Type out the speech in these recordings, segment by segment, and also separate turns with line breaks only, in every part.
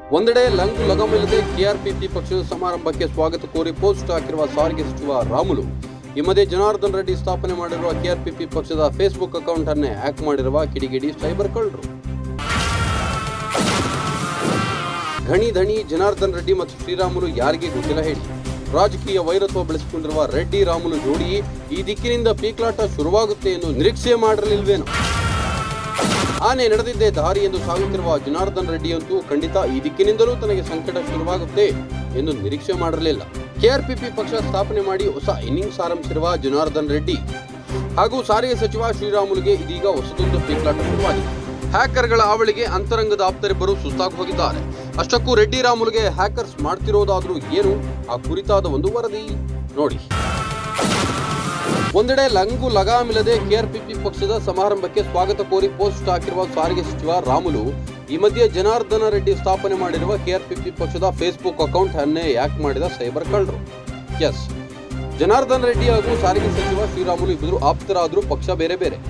ಒಂದೆಡೆ ಲಂಗು ಲಗಾಮಿಲ್ಲದೆ ಕೆಆರ್ಪಿಪಿ ಪಕ್ಷದ ಸಮಾರಂಭಕ್ಕೆ ಸ್ವಾಗತ ಕೋರಿ ಪೋಸ್ಟ್ ಹಾಕಿರುವ ಸಾರಿಗೆ ಸಚಿವ ರಾಮುಲು ಈ ಮಧ್ಯೆ ಜನಾರ್ದನ್ ರೆಡ್ಡಿ ಸ್ಥಾಪನೆ ಮಾಡಿರುವ ಕೆಆರ್ಪಿಪಿ ಪಕ್ಷದ ಫೇಸ್ಬುಕ್ ಅಕೌಂಟ್ ಅನ್ನೇ ಹ್ಯಾಕ್ ಮಾಡಿರುವ ಕಿಡಿಗಿಡಿ ಸೈಬರ್ ಕಳ್ಳರು ಘಣಿ ಧಣಿ ಜನಾರ್ದನ್ ರೆಡ್ಡಿ ಮತ್ತು ಶ್ರೀರಾಮುಲು ಯಾರಿಗೆ ಗೊತ್ತಿಲ್ಲ ಹೇಳಿ ರಾಜಕೀಯ ವೈರತ್ವ ಬೆಳೆಸಿಕೊಂಡಿರುವ ರೆಡ್ಡಿ ರಾಮುಲು ಜೋಡಿ ಈ ದಿಕ್ಕಿನಿಂದ ಪೀಕ್ಲಾಟ ಶುರುವಾಗುತ್ತೆ ಎಂದು ನಿರೀಕ್ಷೆ ಮಾಡಿರಲಿಲ್ವೇನೋ ಆನೆ ನಡೆದಿದ್ದೇ ದಾರಿ ಎಂದು ಸಾಗುತ್ತಿರುವ ಜನಾರ್ದನ್ ರೆಡ್ಡಿಯಂತೂ ಖಂಡಿತ ಈ ದಿಕ್ಕಿನಿಂದಲೂ ತನಗೆ ಸಂಕಟ ಶುರುವಾಗುತ್ತೆ ಎಂದು ನಿರೀಕ್ಷೆ ಮಾಡಿರಲಿಲ್ಲ ಕೆಆರ್ಪಿಪಿ ಪಕ್ಷ ಸ್ಥಾಪನೆ ಮಾಡಿ ಹೊಸ ಇನ್ನಿಂಗ್ಸ್ ಆರಂಭಿಸಿರುವ ಜನಾರ್ದನ್ ರೆಡ್ಡಿ ಹಾಗೂ ಸಾರಿಗೆ ಸಚಿವ ಶ್ರೀರಾಮುಲುಗೆ ಇದೀಗ ಹೊಸದೊಂದು ಪೀಕ್ಲಾಟ ಶುರುವಾಗಿದೆ ಹ್ಯಾಕರ್ಗಳ ಅವಳಿಗೆ ಅಂತರಂಗದ ಆಪ್ತರಿಬ್ಬರು ಸುಸ್ತಾಗಿ ಹೋಗಿದ್ದಾರೆ ಅಷ್ಟಕ್ಕೂ ರೆಡ್ಡಿ ರಾಮುಲುಗೆ ಹ್ಯಾಕರ್ಸ್ ಮಾಡ್ತಿರೋದಾದ್ರೂ ಏನು ಆ ಕುರಿತಾದ ಒಂದು ವರದಿ ನೋಡಿ ಒಂದೆಡೆ ಲಂಗು ಲಗಾಮಿಲ್ಲದೆ ಕೆಆರ್ಪಿಪಿ ಪಕ್ಷದ ಸಮಾರಂಭಕ್ಕೆ ಸ್ವಾಗತ ಕೋರಿ ಪೋಸ್ಟ್ ಹಾಕಿರುವ ಸಾರಿಗೆ ಸಚಿವ ರಾಮುಲು ಈ ಮಧ್ಯೆ ಜನಾರ್ದನ ರೆಡ್ಡಿ ಸ್ಥಾಪನೆ ಮಾಡಿರುವ ಕೆಆರ್ಪಿಪಿ ಪಕ್ಷದ ಫೇಸ್ಬುಕ್ ಅಕೌಂಟ್ ಅನ್ನೇ ಹ್ಯಾಕ್ ಮಾಡಿದ ಸೈಬರ್ ಕಳ್ಳರು ಎಸ್ ಜನಾರ್ದನ್ ರೆಡ್ಡಿ ಹಾಗೂ ಸಾರಿಗೆ ಸಚಿವ ಶ್ರೀರಾಮುಲು ಇಬ್ಬರು ಆಪ್ತರಾದರೂ ಪಕ್ಷ ಬೇರೆ ಬೇರೆ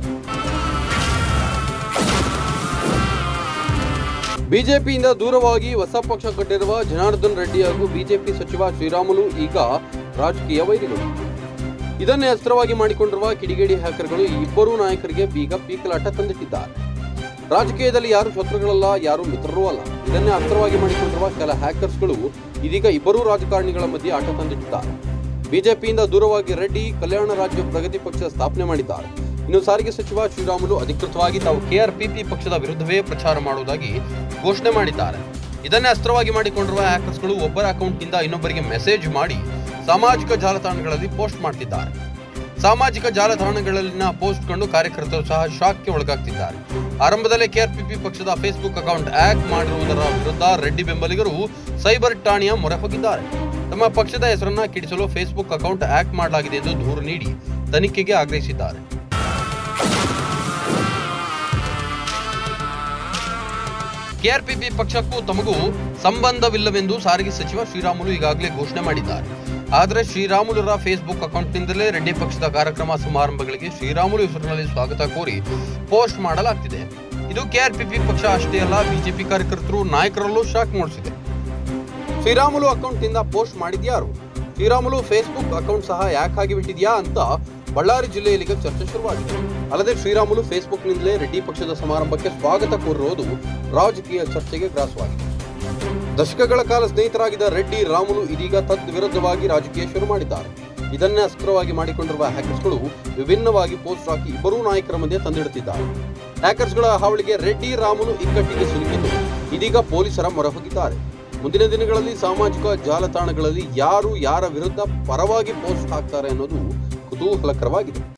ಬಿಜೆಪಿಯಿಂದ ದೂರವಾಗಿ ಹೊಸ ಪಕ್ಷ ಕಟ್ಟಿರುವ ಜನಾರ್ದನ್ ರೆಡ್ಡಿ ಹಾಗೂ ಬಿಜೆಪಿ ಸಚಿವ ಶ್ರೀರಾಮುಲು ಈಗ ರಾಜಕೀಯ ವೈರಿಗಳು ಇದನ್ನೇ ಅಸ್ತ್ರವಾಗಿ ಮಾಡಿಕೊಂಡಿರುವ ಕಿಡಿಗೇಡಿ ಹ್ಯಾಕರ್ಗಳು ಈ ಇಬ್ಬರೂ ನಾಯಕರಿಗೆ ಬೀಗ ಪೀಕಲಾಟ ತಂದಿಟ್ಟಿದ್ದಾರೆ ರಾಜಕೀಯದಲ್ಲಿ ಯಾರು ಶತ್ರುಗಳಲ್ಲ ಯಾರು ಮಿತ್ರರೂ ಅಲ್ಲ ಇದನ್ನೇ ಅಸ್ತ್ರವಾಗಿ ಮಾಡಿಕೊಂಡಿರುವ ಕೆಲ ಹ್ಯಾಕರ್ಸ್ಗಳು ಇದೀಗ ಇಬ್ಬರೂ ರಾಜಕಾರಣಿಗಳ ಮಧ್ಯೆ ಆಟ ತಂದಿಟ್ಟಿದ್ದಾರೆ ಬಿಜೆಪಿಯಿಂದ ದೂರವಾಗಿ ರೆಡ್ಡಿ ಕಲ್ಯಾಣ ರಾಜ್ಯ ಪ್ರಗತಿ ಪಕ್ಷ ಸ್ಥಾಪನೆ ಮಾಡಿದ್ದಾರೆ ಇನ್ನು ಸಾರಿಗೆ ಸಚಿವ ಶ್ರೀರಾಮುಲು ಅಧಿಕೃತವಾಗಿ ತಾವು ಕೆಆರ್ಪಿಪಿ ಪಕ್ಷದ ವಿರುದ್ಧವೇ ಪ್ರಚಾರ ಮಾಡುವುದಾಗಿ ಘೋಷಣೆ ಮಾಡಿದ್ದಾರೆ ಇದನ್ನೇ ಅಸ್ತ್ರವಾಗಿ ಮಾಡಿಕೊಂಡಿರುವ ಹ್ಯಾಕರ್ಸ್ಗಳು ಒಬ್ಬರ ಅಕೌಂಟ್ನಿಂದ ಇನ್ನೊಬ್ಬರಿಗೆ ಮೆಸೇಜ್ ಮಾಡಿ ಸಾಮಾಜಿಕ ಜಾಲತಾಣಗಳಲ್ಲಿ ಪೋಸ್ಟ್ ಮಾಡ್ತಿದ್ದಾರೆ ಸಾಮಾಜಿಕ ಜಾಲತಾಣಗಳಲ್ಲಿನ ಪೋಸ್ಟ್ ಕಂಡು ಕಾರ್ಯಕರ್ತರು ಸಹ ಶಾಕ್ಗೆ ಒಳಗಾಗ್ತಿದ್ದಾರೆ ಆರಂಭದಲ್ಲೇ ಕೆಆರ್ಪಿಪಿ ಪಕ್ಷದ ಫೇಸ್ಬುಕ್ ಅಕೌಂಟ್ ಹ್ಯಾಕ್ ಮಾಡಿರುವುದರ ವಿರುದ್ಧ ರೆಡ್ಡಿ ಬೆಂಬಲಿಗರು ಸೈಬರ್ ಠಾಣೆಯ ಮೊರೆ ಹೋಗಿದ್ದಾರೆ ತಮ್ಮ ಪಕ್ಷದ ಹೆಸರನ್ನ ಕಿಡಿಸಲು ಫೇಸ್ಬುಕ್ ಅಕೌಂಟ್ ಹ್ಯಾಕ್ ಮಾಡಲಾಗಿದೆ ಎಂದು ದೂರು ನೀಡಿ ತನಿಖೆಗೆ ಆಗ್ರಹಿಸಿದ್ದಾರೆ ಕೆಆರ್ಪಿಪಿ ಪಕ್ಷಕ್ಕೂ ತಮಗೂ ಸಂಬಂಧವಿಲ್ಲವೆಂದು ಸಾರಿಗೆ ಸಚಿವ ಶ್ರೀರಾಮುಲು ಈಗಾಗಲೇ ಘೋಷಣೆ ಮಾಡಿದ್ದಾರೆ ಆದರೆ ಶ್ರೀರಾಮುಲುರ ಫೇಸ್ಬುಕ್ ಅಕೌಂಟ್ನಿಂದಲೇ ರೆಡ್ಡಿ ಪಕ್ಷದ ಕಾರ್ಯಕ್ರಮ ಸಮಾರಂಭಗಳಿಗೆ ಶ್ರೀರಾಮುಲು ಹೆಸರಿನಲ್ಲಿ ಸ್ವಾಗತ ಕೋರಿ ಪೋಸ್ಟ್ ಮಾಡಲಾಗ್ತಿದೆ ಇದು ಕೆಆರ್ಪಿಪಿ ಪಕ್ಷ ಅಷ್ಟೇ ಅಲ್ಲ ಬಿಜೆಪಿ ಕಾರ್ಯಕರ್ತರು ನಾಯಕರಲ್ಲೂ ಶಾಕ್ ಮೂಡಿಸಿದೆ ಶ್ರೀರಾಮುಲು ಅಕೌಂಟ್ನಿಂದ ಪೋಸ್ಟ್ ಮಾಡಿದ್ಯಾರು ಶ್ರೀರಾಮುಲು ಫೇಸ್ಬುಕ್ ಅಕೌಂಟ್ ಸಹ ಯಾಕೆ ಆಗಿಬಿಟ್ಟಿದ್ಯಾ ಅಂತ ಬಳ್ಳಾರಿ ಜಿಲ್ಲೆಯಲ್ಲಿ ಈಗ ಚರ್ಚೆ ಶುರುವಾಗಿದೆ ಅಲ್ಲದೆ ಶ್ರೀರಾಮುಲು ಫೇಸ್ಬುಕ್ನಿಂದಲೇ ರೆಡ್ಡಿ ಪಕ್ಷದ ಸಮಾರಂಭಕ್ಕೆ ಸ್ವಾಗತ ಕೋರಿರುವುದು ರಾಜಕೀಯ ಚರ್ಚೆಗೆ ಗ್ರಾಸವಾಗಿದೆ ದಶಕಗಳ ಕಾಲ ಸ್ನೇಹಿತರಾಗಿದ್ದ ರೆಡ್ಡಿ ರಾಮುಲು ಇದೀಗ ತದ್ ವಿರುದ್ಧವಾಗಿ ರಾಜಕೀಯ ಶುರು ಮಾಡಿದ್ದಾರೆ ಇದನ್ನೇ ಅಸ್ತ್ರವಾಗಿ ಮಾಡಿಕೊಂಡಿರುವ ಹ್ಯಾಕರ್ಸ್ಗಳು ವಿಭಿನ್ನವಾಗಿ ಪೋಸ್ಟ್ ಹಾಕಿ ಇಬ್ಬರೂ ನಾಯಕರ ಮಧ್ಯೆ ತಂದಿಡುತ್ತಿದ್ದಾರೆ ಹ್ಯಾಕರ್ಸ್ಗಳ ಹಾವಳಿಗೆ ರೆಡ್ಡಿ ರಾಮುಲು ಇಕ್ಕಟ್ಟಿಗೆ ಸಿಲುಕಿದ್ದು ಇದೀಗ ಪೊಲೀಸರ ಮೊರೆ ಹೋಗಿದ್ದಾರೆ ಮುಂದಿನ ದಿನಗಳಲ್ಲಿ ಸಾಮಾಜಿಕ ಜಾಲತಾಣಗಳಲ್ಲಿ ಯಾರು ಯಾರ ವಿರುದ್ಧ ಪರವಾಗಿ ಪೋಸ್ಟ್ ಹಾಕ್ತಾರೆ ಅನ್ನೋದು ಕುತೂಹಲಕರವಾಗಿದೆ